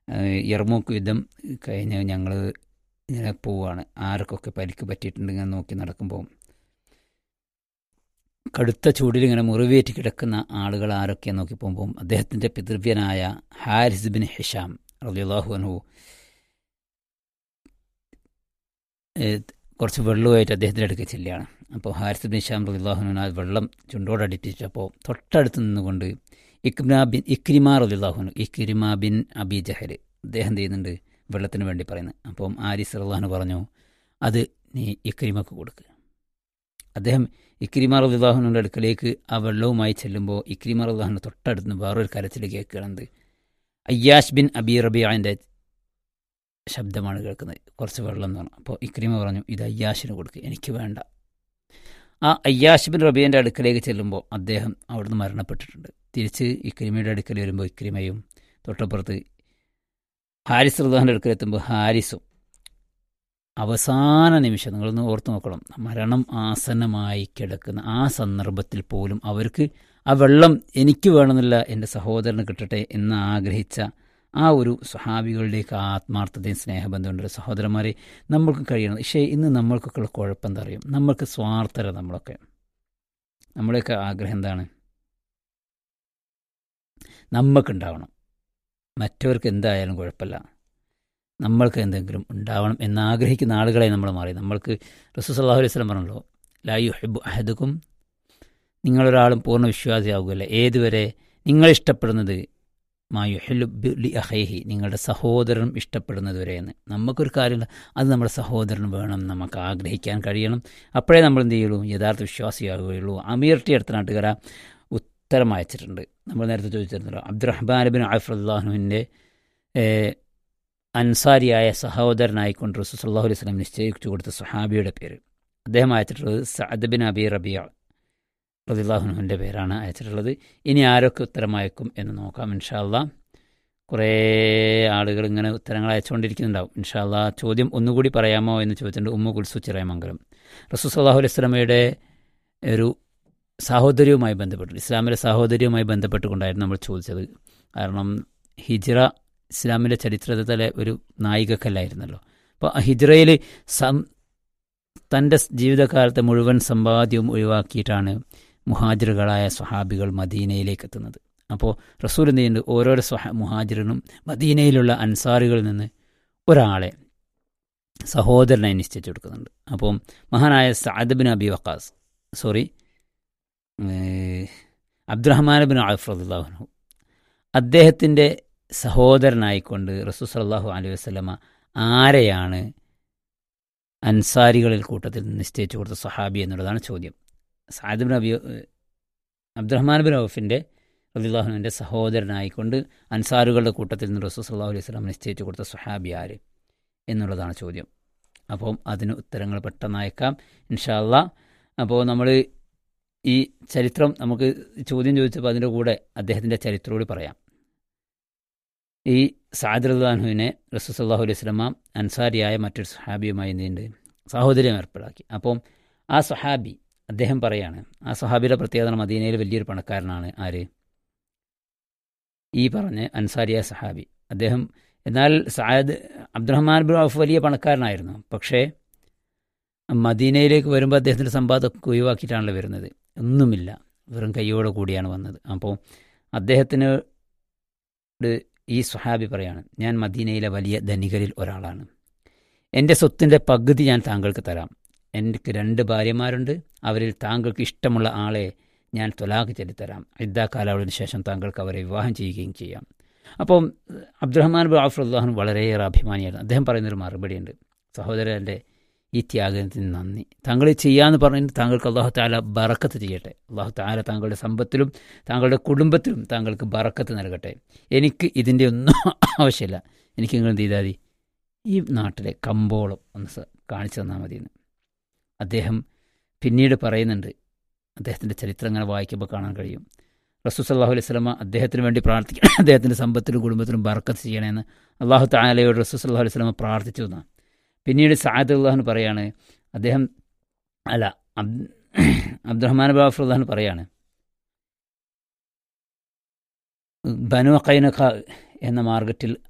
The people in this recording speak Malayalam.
യർമൂക്ക് യുദ്ധം കഴിഞ്ഞ് ഞങ്ങൾ ഇങ്ങനെ പോവുകയാണ് ആർക്കൊക്കെ പരിക്ക് പറ്റിയിട്ടുണ്ടെങ്കിൽ നോക്കി നടക്കുമ്പോൾ കടുത്ത ചൂടിൽ ഇങ്ങനെ മുറിവേറ്റ് കിടക്കുന്ന ആളുകൾ ആരൊക്കെയാണ് നോക്കി പോകുമ്പോൾ അദ്ദേഹത്തിൻ്റെ പിതൃവ്യനായ ഹാരിസ് ബിൻ ഹിഷാം റലിയാഹു അനു കുറച്ച് വെള്ളവുമായിട്ട് അദ്ദേഹത്തിൻ്റെ അടുക്ക് ചെല്ലുകയാണ് അപ്പോൾ ഹാരിസ് ബിൻ ഹിഷാം റലിയാഹുനു ആ വെള്ളം ചുണ്ടോടടിപ്പിച്ചപ്പോൾ തൊട്ടടുത്ത് നിന്നുകൊണ്ട് ഇക്രിമ ബിൻ ഇക്രിമ റലിയാഹുനു ഇക്രിമ ബിൻ അബി ജഹൽ അദ്ദേഹം എന്ത് ചെയ്യുന്നുണ്ട് വെള്ളത്തിന് വേണ്ടി പറയുന്നത് അപ്പം ആരിസ് റല്ലാഹു പറഞ്ഞു അത് നീ ഇക്രിമക്ക് കൊടുക്കുക അദ്ദേഹം ഇക്രിമ റല്ലാഹുവിൻ്റെ അടുക്കലേക്ക് ആ വെള്ളവുമായി ചെല്ലുമ്പോൾ ഇക്രിമ റല്ലാഹുന് തൊട്ടടുത്ത് വേറൊരു കരച്ചിലേക്ക് കേൾക്കുന്നത് അയ്യാഷ് ബിൻ അബി റബിയാൻ്റെ ശബ്ദമാണ് കേൾക്കുന്നത് കുറച്ച് വെള്ളം എന്ന് പറഞ്ഞു അപ്പോൾ ഇക്രിമ പറഞ്ഞു ഇത് അയ്യാഷിന് കൊടുക്കുക എനിക്ക് വേണ്ട ആ അയ്യാഷ് ബിൻ റബിയൻ്റെ അടുക്കലേക്ക് ചെല്ലുമ്പോൾ അദ്ദേഹം അവിടുന്ന് മരണപ്പെട്ടിട്ടുണ്ട് തിരിച്ച് ഇക്രിമയുടെ അടുക്കൽ വരുമ്പോൾ ഇക്രിമയും തൊട്ടപ്പുറത്ത് ഹാരിസ് റദാൻ്റെ അടുക്കലെത്തുമ്പോൾ ഹാരിസും അവസാന നിമിഷം നിങ്ങളൊന്ന് ഓർത്തു നോക്കണം മരണം ആസന്നമായി കിടക്കുന്ന ആ സന്ദർഭത്തിൽ പോലും അവർക്ക് ആ വെള്ളം എനിക്ക് വേണമെന്നില്ല എൻ്റെ സഹോദരന് കിട്ടട്ടെ എന്ന് ആഗ്രഹിച്ച ആ ഒരു സ്വഹാബികളുടെയൊക്കെ ആത്മാർത്ഥതയും സ്നേഹബന്ധമുണ്ട് സഹോദരന്മാരെ നമ്മൾക്ക് കഴിയണം പക്ഷേ ഇന്ന് നമ്മൾക്കൊക്കെയുള്ള കുഴപ്പം എന്താ അറിയും നമ്മൾക്ക് സ്വാർത്ഥര നമ്മളൊക്കെ നമ്മുടെയൊക്കെ ആഗ്രഹം എന്താണ് നമുക്കുണ്ടാവണം മറ്റവർക്ക് എന്തായാലും കുഴപ്പമില്ല നമ്മൾക്ക് എന്തെങ്കിലും ഉണ്ടാവണം എന്നാഗ്രഹിക്കുന്ന ആളുകളെ നമ്മൾ മാറി നമ്മൾക്ക് റസൂൽ സല്ലാഹു അലൈഹി സ്വലം പറഞ്ഞല്ലോ ലായു ഹെബു അഹദുക്കും നിങ്ങളൊരാളും പൂർണ്ണ വിശ്വാസിയാകുകയല്ല ഏതുവരെ നിങ്ങൾ ഇഷ്ടപ്പെടുന്നത് മായു ഹെലുബി അഹേഹി നിങ്ങളുടെ സഹോദരൻ ഇഷ്ടപ്പെടുന്നത് വരെയെന്ന് നമുക്കൊരു കാര്യമില്ല അത് നമ്മുടെ സഹോദരൻ വേണം നമുക്ക് ആഗ്രഹിക്കാൻ കഴിയണം അപ്പോഴേ നമ്മൾ എന്ത് ചെയ്യുള്ളൂ യഥാർത്ഥ വിശ്വാസിയാകുകയുള്ളൂ അമീർ ടി അടുത്ത നാട്ടുകാര ഉത്തരം അയച്ചിട്ടുണ്ട് നമ്മൾ നേരത്തെ ചോദിച്ചിരുന്നല്ലോ അബ്ദുറഹ്മാൻ ബിൻ ആഫ്ലാഹുവിൻ്റെ അൻസാരിയായ സഹോദരനായിക്കൊണ്ട് റസൂസല്ലാഹു അലൈഹി സ്വലം നിശ്ചയിച്ചു കൊടുത്ത സുഹാബിയുടെ പേര് അദ്ദേഹം അയച്ചിട്ടുള്ളത് സഅദ് ബിൻ അബി റബിയ റദില്ലാഹുനുവിൻ്റെ പേരാണ് അയച്ചിട്ടുള്ളത് ഇനി ആരൊക്കെ ഉത്തരം അയക്കും എന്ന് നോക്കാം ഇൻഷാല്ല കുറേ ആളുകൾ ഇങ്ങനെ ഉത്തരങ്ങൾ അയച്ചുകൊണ്ടിരിക്കുന്നുണ്ടാവും ഇൻഷാല്ല ചോദ്യം ഒന്നുകൂടി പറയാമോ എന്ന് ചോദിച്ചിട്ടുണ്ട് ഉമ്മ കുൽസു ചിറയമംഗലം റസൂസ് അള്ളാഹു അലൈഹി സ്വലമയുടെ ഒരു സാഹോദര്യവുമായി ബന്ധപ്പെട്ട് ഇസ്ലാമിലെ സാഹോദര്യവുമായി ബന്ധപ്പെട്ടുകൊണ്ടായിരുന്നു നമ്മൾ ചോദിച്ചത് കാരണം ഹിജ്റ ഇസ്ലാമിൻ്റെ ചരിത്രത്തിലെ ഒരു നായികക്കല്ലായിരുന്നല്ലോ അപ്പോൾ ഹിജ്റയിൽ സം തൻ്റെ ജീവിതകാലത്തെ മുഴുവൻ സമ്പാദ്യവും ഒഴിവാക്കിയിട്ടാണ് മുഹാജിറുകളായ സ്വഹാബികൾ മദീനയിലേക്ക് എത്തുന്നത് അപ്പോൾ റസൂൽ എന്ത് ചെയ്യുന്നുണ്ട് ഓരോരോ സ്വഹ മുഹാജിറിനും മദീനയിലുള്ള അൻസാറുകളിൽ നിന്ന് ഒരാളെ സഹോദരനായി നിശ്ചയിച്ചു കൊടുക്കുന്നുണ്ട് അപ്പം മഹാനായ Saad bin Abi Waqqas sorry Abdurrahman bin അഫ്രദുല്ലാഹു അദ്ദേഹത്തിൻ്റെ സഹോദരനായിക്കൊണ്ട് റസൂ സല്ലാഹു അലൈഹി വസ്ലമ ആരെയാണ് അൻസാരികളിൽ കൂട്ടത്തിൽ നിശ്ചയിച്ചു കൊടുത്ത സഹാബി എന്നുള്ളതാണ് ചോദ്യം Saad bin Abi Abdurrahman bin ഔഫിൻ്റെ റബിള്ളാഹുവിൻ്റെ സഹോദരനായിക്കൊണ്ട് അൻസാറുകളുടെ കൂട്ടത്തിൽ നിന്ന് റസൂ സല്ലാഹു അലൈഹി സ്വലാം നിശ്ചയിച്ചു കൊടുത്ത സഹാബി ആര് എന്നുള്ളതാണ് ചോദ്യം അപ്പം അതിന് ഉത്തരങ്ങൾ പെട്ടെന്ന് അയക്കാം ഇൻഷാല്ല അപ്പോൾ നമ്മൾ ഈ ചരിത്രം നമുക്ക് ചോദ്യം ചോദിച്ചപ്പോൾ അതിൻ്റെ കൂടെ അദ്ദേഹത്തിൻ്റെ ചരിത്രം കൂടി പറയാം ഈ സാദുല്ലാഹുവിനെ റസൂസല്ലാഹു അലൈഹി സ്വലമ അൻസാരിയായ മറ്റൊരു സഹാബിയുമായി നീണ്ട് സാഹോദര്യം ഏർപ്പെടാക്കി അപ്പം ആ സഹാബി അദ്ദേഹം പറയാണ് ആ സഹാബിയുടെ പ്രത്യേകത മദീനയിൽ വലിയൊരു പണക്കാരനാണ് ആര് ഈ പറഞ്ഞ അൻസാരിയായ സഹാബി അദ്ദേഹം എന്നാൽ സായദ് അബ്ദുറഹ്മാൻ ബിൻ ഔഫ് വലിയ പണക്കാരനായിരുന്നു പക്ഷേ മദീനയിലേക്ക് വരുമ്പോൾ അദ്ദേഹത്തിൻ്റെ സമ്പാദമൊക്കെ ഒഴിവാക്കിയിട്ടാണല്ലോ വരുന്നത് ഒന്നുമില്ല വെറും കൈയോടെ കൂടിയാണ് വന്നത് അപ്പോൾ അദ്ദേഹത്തിന് ഈ സുഹാബി പറയാണ് ഞാൻ മദീനയിലെ വലിയ ധനികരിൽ ഒരാളാണ് എൻ്റെ സ്വത്തിൻ്റെ പകുതി ഞാൻ താങ്കൾക്ക് തരാം എനിക്ക് രണ്ട് ഭാര്യമാരുണ്ട് അവരിൽ താങ്കൾക്ക് ഇഷ്ടമുള്ള ആളെ ഞാൻ തൊലാഖ് ചെലുത്തരാം ഇദ്ദാ കാലാവധിന് ശേഷം താങ്കൾക്ക് അവരെ വിവാഹം ചെയ്യുകയും ചെയ്യാം അപ്പം അബ്ദുറഹ്മാൻ ബി ആഫുല്ലാഹുൻ വളരെയേറെ അഭിമാനിയായിരുന്നു അദ്ദേഹം പറയുന്നൊരു മറുപടിയുണ്ട് സഹോദരൻ്റെ ഈ ത്യാഗത്തിന് നന്ദി താങ്കൾ ചെയ്യാന്ന് പറഞ്ഞിട്ട് താങ്കൾക്ക് അള്ളാഹു താല ബറക്കത്ത് ചെയ്യട്ടെ അള്ളാഹു താല താങ്കളുടെ സമ്പത്തിലും താങ്കളുടെ കുടുംബത്തിലും താങ്കൾക്ക് ബറക്കത്ത് നൽകട്ടെ എനിക്ക് ഇതിൻ്റെ ഒന്നും ആവശ്യമില്ല എനിക്ക് നിങ്ങൾ എന്ത് ചെയ്താൽ മതി ഈ നാട്ടിലെ കമ്പോളം ഒന്ന് കാണിച്ചു തന്നാൽ മതിയെന്ന് അദ്ദേഹം പിന്നീട് പറയുന്നുണ്ട് അദ്ദേഹത്തിൻ്റെ ചരിത്രം അങ്ങനെ വായിക്കുമ്പോൾ കാണാൻ കഴിയും റസൂൽ സല്ലാഹു അലൈഹി സ്വലമ അദ്ദേഹത്തിന് വേണ്ടി പ്രാർത്ഥിക്കണം അദ്ദേഹത്തിൻ്റെ സമ്പത്തിലും കുടുംബത്തിലും ബർക്കത്ത് ചെയ്യണമെന്ന് അള്ളാഹു താലയോട് റസൂൽ സല്ലാഹു അലൈഹി സ്വലമ പ്രാർത്ഥിച്ചു എന്നാണ് പിന്നീട് സാദ് അള്ളാഹുന് പറയാണ് അദ്ദേഹം അല്ല അബ് അബ്ദുറഹ്മാൻ ബാഫുല്ലാഹൻ പറയാണ് ബനു ഖൈനഖ എന്ന മാർക്കറ്റിൽ